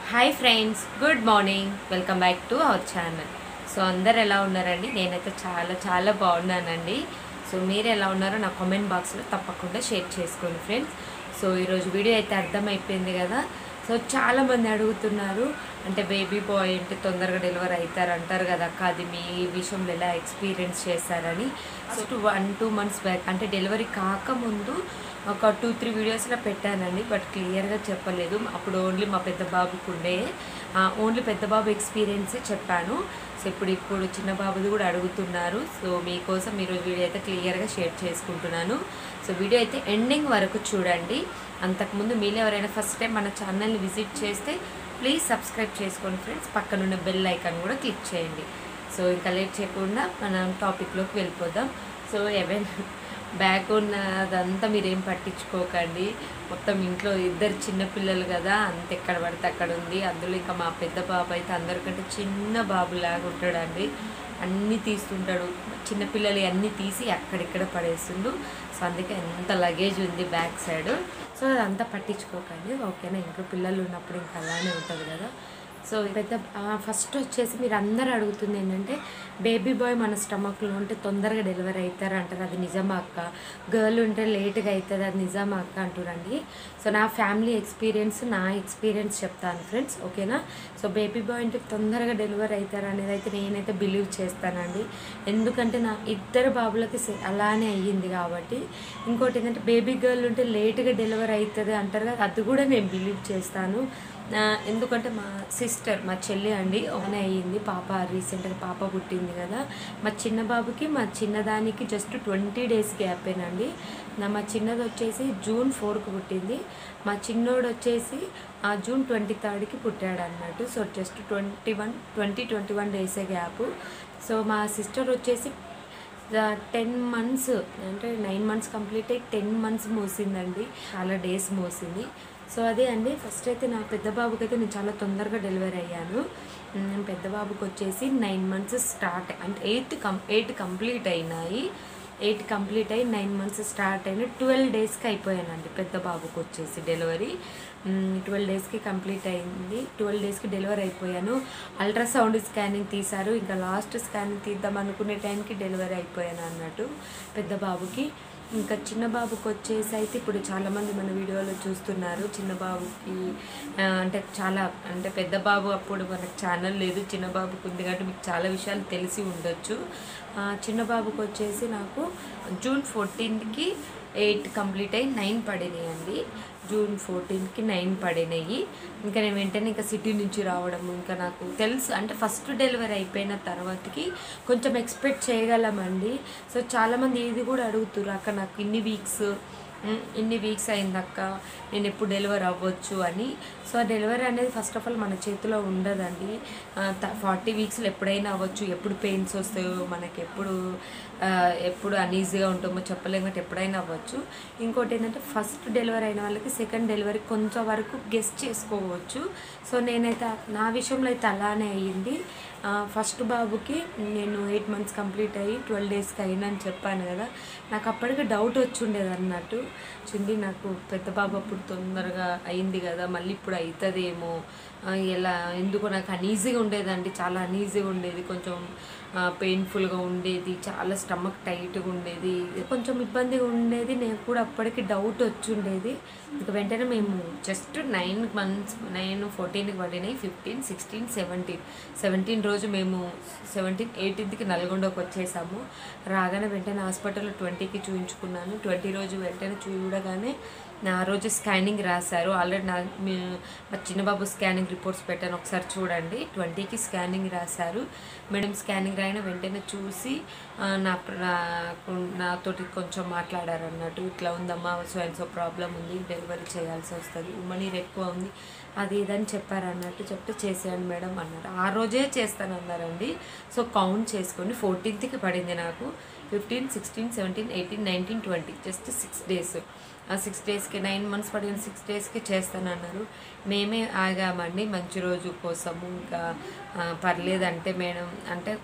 hi friends good morning welcome back to our channel so అందరు ఎలా ఉన్నారండి నేనైతే చాలా చాలా బాగున్నానండి సో మీరు ఎలా ఉన్నారో నా కామెంట్ బాక్స్లో తప్పకుండా షేర్ చేసుకోండి ఫ్రెండ్స్ సో ఈరోజు వీడియో అయితే అర్థమైపోయింది కదా సో చాలామంది అడుగుతున్నారు అంటే బేబీ బాయ్ అంటే తొందరగా డెలివరీ అవుతారు అంటారు కదా అక్క అది మీ విషయంలో ఎలా ఎక్స్పీరియన్స్ చేశారని first one two months back అంటే డెలివరీ కాకముందు ఒక టూ త్రీ వీడియోస్లో పెట్టానండి బట్ క్లియర్గా చెప్పలేదు అప్పుడు ఓన్లీ మా పెద్ద బాబుకు ఉండే ఓన్లీ పెద్ద బాబు ఎక్స్పీరియన్సే చెప్పాను సో ఇప్పుడు ఇప్పుడు చిన్న బాబుది కూడా అడుగుతున్నారు సో మీకోసం ఈరోజు వీడియో అయితే క్లియర్గా షేర్ చేసుకుంటున్నాను సో వీడియో అయితే ఎండింగ్ వరకు చూడండి అంతకుముందు మీరు ఎవరైనా ఫస్ట్ టైం మన ఛానల్ని విజిట్ చేస్తే ప్లీజ్ సబ్స్క్రైబ్ చేసుకోండి ఫ్రెండ్స్ పక్కనున్న బెల్ ఐకాన్ కూడా క్లిక్ చేయండి సో ఇంకా లేట్ చేయకుండా మనం టాపిక్లోకి వెళ్ళిపోదాం సో ఎవెన్ బ్యాగ్ ఉన్నదంతా మీరేం పట్టించుకోకండి మొత్తం ఇంట్లో ఇద్దరు చిన్నపిల్లలు కదా అంత ఎక్కడ పడితే అక్కడ ఉంది అందులో ఇంకా మా పెద్ద బాబు అయితే అందరికంటే చిన్న బాబులాగా ఉంటాడండి అన్నీ తీస్తుంటాడు చిన్నపిల్లలు అన్నీ తీసి అక్కడిక్కడ పడేస్తుండు సో అందుకే ఎంత లగేజ్ ఉంది బ్యాక్ సైడ్ సో అదంతా పట్టించుకోకండి ఓకేనా ఇంట్లో పిల్లలు ఉన్నప్పుడు ఇంకా అలానే ఉంటుంది కదా సో పెద్ద ఫస్ట్ వచ్చేసి మీరు అందరు అడుగుతుంది ఏంటంటే బేబీ బాయ్ మన స్టమక్లో ఉంటే తొందరగా డెలివరీ అవుతారు అంటారు అది నిజమా అక్క గర్ల్ ఉంటే లేట్గా అవుతుంది అది నిజమా అక్క అంటారండి సో నా ఫ్యామిలీ ఎక్స్పీరియన్స్ నా ఎక్స్పీరియన్స్ చెప్తాను ఫ్రెండ్స్ ఓకేనా సో బేబీ బాయ్ అంటే తొందరగా డెలివరీ అవుతారు అనేది అయితే నేనైతే బిలీవ్ చేస్తానండి ఎందుకంటే నా ఇద్దరు బాబులకి సే- అలానే అయ్యింది కాబట్టి ఇంకోటి ఏంటంటే బేబీ గర్ల్ ఉంటే లేట్గా డెలివరీ అవుతుంది అంటారు కదా అది కూడా నేను బిలీవ్ చేస్తాను ఆ, ఎందుకంటే మా సిస్టర్ మా చెల్లి అండి ఓనే అయ్యింది పాప రీసెంట్గా పాప పుట్టింది కదా మా చిన్న బాబుకి మా చిన్నదానికి జస్ట్ ట్వంటీ డేస్ గ్యాపేనండి నా మా చిన్నది వచ్చేసి జూన్ ఫోర్కి పుట్టింది మా చిన్నోడు వచ్చేసి ఆ జూన్ ట్వంటీ థర్డ్కి పుట్టాడు అన్నట్టు so just twenty one twenty twenty one డేసే గ్యాప్ సో మా సిస్టర్ వచ్చేసి టెన్ మంత్స్ అంటే నైన్ మంత్స్ కంప్లీట్ అయ్యి టెన్ మంత్స్ మోసిందండి చాలా డేస్ మోసింది సో అదే అండి ఫస్ట్ అయితే నా పెద్ద బాబుకి అయితే నేను చాలా తొందరగా డెలివరీ అయ్యాను ఉమ్, పెద్ద బాబుకి వచ్చేసి నైన్ మంత్స్ స్టార్ట్ అంటే ఎయిత్ కం ఎయిట్ కంప్లీట్ అయినాయి ఎయిట్ కంప్లీట్ అయ్యి నైన్ మంత్స్ స్టార్ట్ అయిన ట్వెల్వ్ డేస్కి అయిపోయానండి పెద్ద బాబుకి వచ్చేసి డెలివరీ ట్వెల్వ్ డేస్కి కంప్లీట్ అయింది ట్వెల్వ్ డేస్కి డెలివరీ అయిపోయాను అల్ట్రాసౌండ్ స్కానింగ్ తీశారు ఇంకా లాస్ట్ స్కానింగ్ తీద్దాం అనుకునే టైంకి డెలివరీ అయిపోయాను అన్నట్టు పెద్ద బాబుకి ఇంకా చిన్న బాబుకి వచ్చేసి అయితే ఇప్పుడు చాలామంది మన వీడియోలో చూస్తున్నారు చిన్న బాబుకి ఆ, అంటే చాలా అంటే పెద్ద బాబు అప్పుడు మనకు ఛానల్ లేదు చిన్న బాబుకి ఉంది కాబట్టి మీకు చాలా విషయాలు తెలిసి ఉండొచ్చు ఆ, చిన్న బాబుకి వచ్చేసి నాకు జూన్ ఫోర్టీన్త్కి ఎయిట్ కంప్లీట్ అయ్యి నైన్ పడినాయి అండి జూన్ ఫోర్టీన్త్కి నైన్ పడినాయి ఇంకా నేను వెంటనే ఇంకా సిటీ నుంచి రావడం ఇంకా నాకు తెలుసు అంటే ఫస్ట్ డెలివరీ అయిపోయిన తర్వాతకి కొంచెం ఎక్స్పెక్ట్ చేయగలమండి సో చాలామంది ఇది కూడా అడుగుతున్నారు అక్క నాకు ఇన్ని వీక్స్ ఉమ్, ఇన్ని వీక్స్ అయిందక్క నేను ఎప్పుడు డెలివరీ అవ్వచ్చు అని సో ఆ డెలివరీ అనేది ఫస్ట్ ఆఫ్ ఆల్ మన చేతిలో ఉండదండి ఫార్టీ వీక్స్లో ఎప్పుడైనా అవ్వచ్చు ఎప్పుడు పెయిన్స్ వస్తాయో మనకి ఎప్పుడు ఆ, ఎప్పుడు అనీజీగా ఉంటామో చెప్పలేము కాబట్టి ఎప్పుడైనా అవ్వచ్చు ఇంకోటి ఏంటంటే ఫస్ట్ డెలివరీ అయిన వాళ్ళకి సెకండ్ డెలివరీ కొంచెం వరకు గెస్ట్ చేసుకోవచ్చు సో నేనైతే నా విషయంలో అయితే అలానే అయ్యింది ఆ, ఫస్ట్ బాబుకి నేను ఎయిట్ మంత్స్ కంప్లీట్ అయ్యి ట్వెల్వ్ డేస్కి అయినా చెప్పాను కదా నాకు అప్పటికి డౌట్ వచ్చి ఉండేది అన్నట్టు చింది నాకు పెద్ద బాబు అప్పుడు తొందరగా అయింది కదా మళ్ళీ ఇప్పుడు అవుతుందేమో ఆ, ఎలా ఎందుకో నాకు అనీజీగా ఉండేదండి చాలా అనీజీగా ఉండేది కొంచెం పెయిన్ఫుల్గా ఉండేది చాలా స్టమక్ టైట్గా ఉండేది కొంచెం ఇబ్బందిగా ఉండేది నేను కూడా అప్పటికి డౌట్ వచ్చి ఉండేది ఇక వెంటనే మేము జస్ట్ నైన్ మంత్స్ నైన్ ఫోర్టీన్కి పడినాయి ఫిఫ్టీన్ సిక్స్టీన్ సెవెంటీన్ సెవెంటీన్ రోజు మేము సెవెంటీన్ ఎయిటీన్త్కి నల్గొండకు వచ్చేసాము రాగానే వెంటనే హాస్పిటల్లో ట్వంటీకి చూయించుకున్నాను ట్వంటీ రోజు వెంటనే చూడగానే నా రోజు స్కానింగ్ రాశారు ఆల్రెడీ నా మీ- మా చిన్నబాబు స్కానింగ్ రిపోర్ట్స్ పెట్టాను ఒకసారి చూడండి ట్వంటీకి స్కానింగ్ రాశారు మేడం స్కానింగ్ రాయిన వెంటనే చూసి ఆ, నా ప్ర- నాకు నాతోటి కొంచెం మాట్లాడారు అన్నట్టు ఇట్లా ఉందమ్మా సో అండ్ సో ప్రాబ్లం ఉంది డెలివరీ చేయాల్సి వస్తుంది ఉమ్మనీరు ఎక్కువ ఉంది అది ఇదని చెప్పారు అన్నట్టు చెప్తే చేసేయండి మేడం అన్నారు ఆ రోజే చేస్తానన్నారండి సో కౌంట్ చేసుకోండి ఫోర్టీన్త్కి పడింది నాకు fifteen sixteen seventeen eighteen nineteen twenty just six days ఆ సిక్స్ డేస్కి నైన్ మంత్స్ పడిన సిక్స్ డేస్కి చేస్తానన్నారు మేమే ఆగామండి మంచి రోజు కోసము ఇంకా ఆ, పర్లేదంటే మేడం అంటే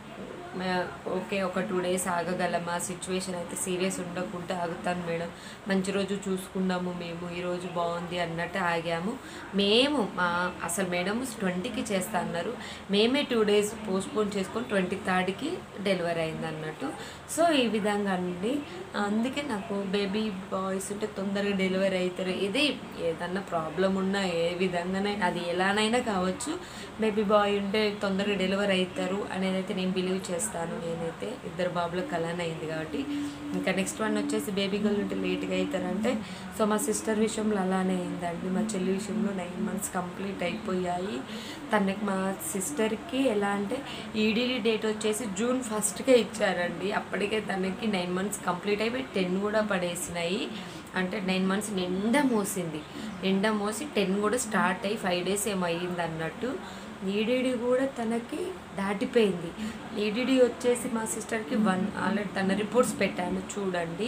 మే- ఓకే ఒక టూ డేస్ ఆగగలమా సిచ్యువేషన్ అయితే సీరియస్ ఉండకుండా ఆగుతాను మేడం మంచి రోజు చూసుకున్నాము మేము ఈరోజు బాగుంది అన్నట్టు ఆగాము మేము మా అసలు మేడం ట్వంటీకి చేస్తా అన్నారు మేమే టూ డేస్ పోస్ట్పోన్ చేసుకొని ట్వంటీ థర్డ్కి డెలివరీ అయింది అన్నట్టు సో ఈ విధంగా అండి అందుకే నాకు బేబీ బాయ్స్ ఉంటే తొందరగా డెలివరీ అవుతారు ఇది ఏదన్నా ప్రాబ్లం ఉన్నా ఏ విధంగానైనా అది ఎలానైనా కావచ్చు బేబీ బాయ్ ఉంటే తొందరగా డెలివరీ అవుతారు అనేది అయితే నేను బిలీవ్ చేస్తాను నేనైతే ఇద్దరు బాబులకు కళ్యాణ్ అయింది కాబట్టి ఇంకా నెక్స్ట్ వన్ వచ్చేసి బేబీ గర్ల్ ఉంటే లేట్గా అవుతారంటే సో మా సిస్టర్ విషయంలో అలానే అయిందండి మా చెల్లి విషయంలో నైన్ మంత్స్ కంప్లీట్ అయిపోయాయి తనకి మా సిస్టర్కి ఎలా అంటే ఈడీడీ డేట్ వచ్చేసి జూన్ ఫస్ట్కే ఇచ్చారండి అప్పటికే తనకి నైన్ మంత్స్ కంప్లీట్ అయిపోయి టెన్ కూడా పడేసినాయి అంటే నైన్ మంత్స్ నిండా మోసింది నిండా మోసి టెన్ కూడా స్టార్ట్ అయ్యి ఫైవ్ డేస్ ఏమో అయ్యింది అన్నట్టు ఈడీడీ కూడా తనకి దాటిపోయింది ఈడీడీ వచ్చేసి మా సిస్టర్కి వన్ ఆల్రెడీ తన రిపోర్ట్స్ పెట్టాను చూడండి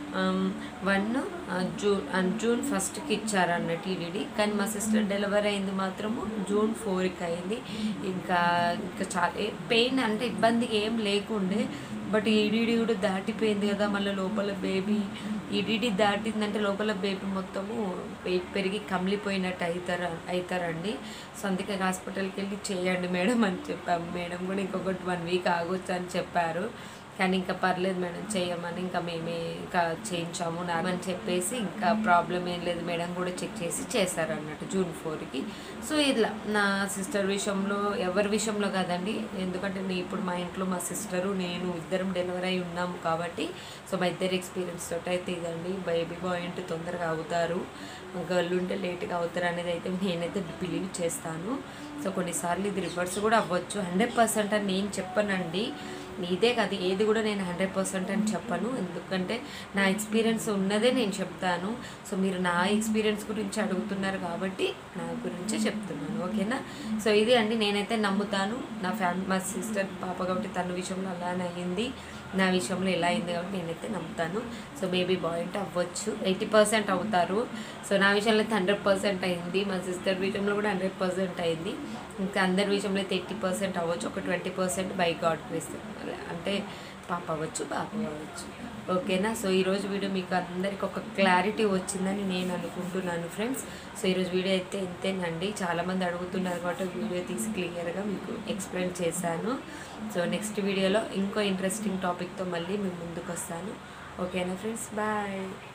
వన్ జూన్ జూన్ ఫస్ట్కి ఇచ్చారు అన్నట్టు ఈడీడీ కానీ మా సిస్టర్ డెలివరీ అయింది మాత్రము జూన్ ఫోర్కి అయింది ఇంకా ఇంకా చాలా పెయిన్ అంటే ఇబ్బంది ఏం లేకుండే బట్ ఈడీడీ కూడా దాటిపోయింది కదా మళ్ళీ లోపల బేబీ ఈడీడీ దాటిందంటే లోపల బేబీ మొత్తము వెయిట్ పెరిగి కమిలిపోయినట్టు అవుతారు అవుతారండి సో అందుకే హాస్పిటల్కి వెళ్ళి చేయండి మేడం అని చెప్పాము మేడం కూడా ఇంకొకటి వన్ వీక్ ఆగొచ్చు అని చెప్పారు కానీ ఇంకా పర్లేదు మేడం చేయమని ఇంకా మేమే ఇంకా చేయించాము నా అని చెప్పేసి ఇంకా ప్రాబ్లం ఏం లేదు మేడం కూడా చెక్ చేసి చేశారు అన్నట్టు జూన్ ఫోర్కి సో ఇట్లా నా సిస్టర్ విషయంలో ఎవరి విషయంలో కాదండి ఎందుకంటే నేను ఇప్పుడు మా ఇంట్లో మా సిస్టరు నేను ఇద్దరం డెలివరీ అయి ఉన్నాము కాబట్టి సో మా ఇద్దరు ఎక్స్పీరియన్స్ తోటి అయితే ఇదండి బేబీ బాయ్ అంటే తొందరగా అవుతారు గర్ల్ ఉంటే లేట్గా అవుతారు అనేది అయితే నేనైతే బిలీవ్ చేస్తాను సో కొన్నిసార్లు ఇది రివర్స్ కూడా అవ్వచ్చు హండ్రెడ్ పర్సెంట్ అని నేను చెప్పనండి ఇదే కాదు ఏది కూడా నేను హండ్రెడ్ పర్సెంట్ అని చెప్పను ఎందుకంటే నా ఎక్స్పీరియన్స్ ఉన్నదే నేను చెప్తాను సో మీరు నా ఎక్స్పీరియన్స్ గురించి అడుగుతున్నారు కాబట్టి నా గురించే చెప్తున్నాను ఓకేనా సో ఇది అండి నేనైతే నమ్ముతాను నా ఫ్యామిలీ మా సిస్టర్ పాప కాబట్టి తన విషయంలో అలానే అయ్యింది నా విషయంలో ఎలా అయింది కాబట్టి నేనైతే నమ్ముతాను సో బేబీ బాయ్ అంటే అవ్వచ్చు ఎయిటీ పర్సెంట్ అవుతారు సో నా విషయంలో అయితే హండ్రెడ్ పర్సెంట్ అయింది మా సిస్టర్ విషయంలో కూడా హండ్రెడ్ పర్సెంట్ అయింది ఇంకా అందరి విషయంలో అయితే ఎయిటీ పర్సెంట్ అవ్వచ్చు ఒక twenty percent by God grace అంటే పాప అవ్వచ్చు బాబు అవ్వచ్చు ఓకేనా సో ఈరోజు వీడియో మీకు అందరికి ఒక క్లారిటీ వచ్చిందని నేను అనుకుంటున్నాను ఫ్రెండ్స్ సో ఈరోజు వీడియో అయితే ఇంతేనండి చాలామంది అడుగుతున్నారు కాబట్టి వీడియో తీసి క్లియర్గా మీకు ఎక్స్ప్లెయిన్ చేశాను సో నెక్స్ట్ వీడియోలో ఇంకో ఇంట్రెస్టింగ్ టాపిక్తో మళ్ళీ మేము ముందుకు వస్తాను ఓకేనా ఫ్రెండ్స్ బాయ్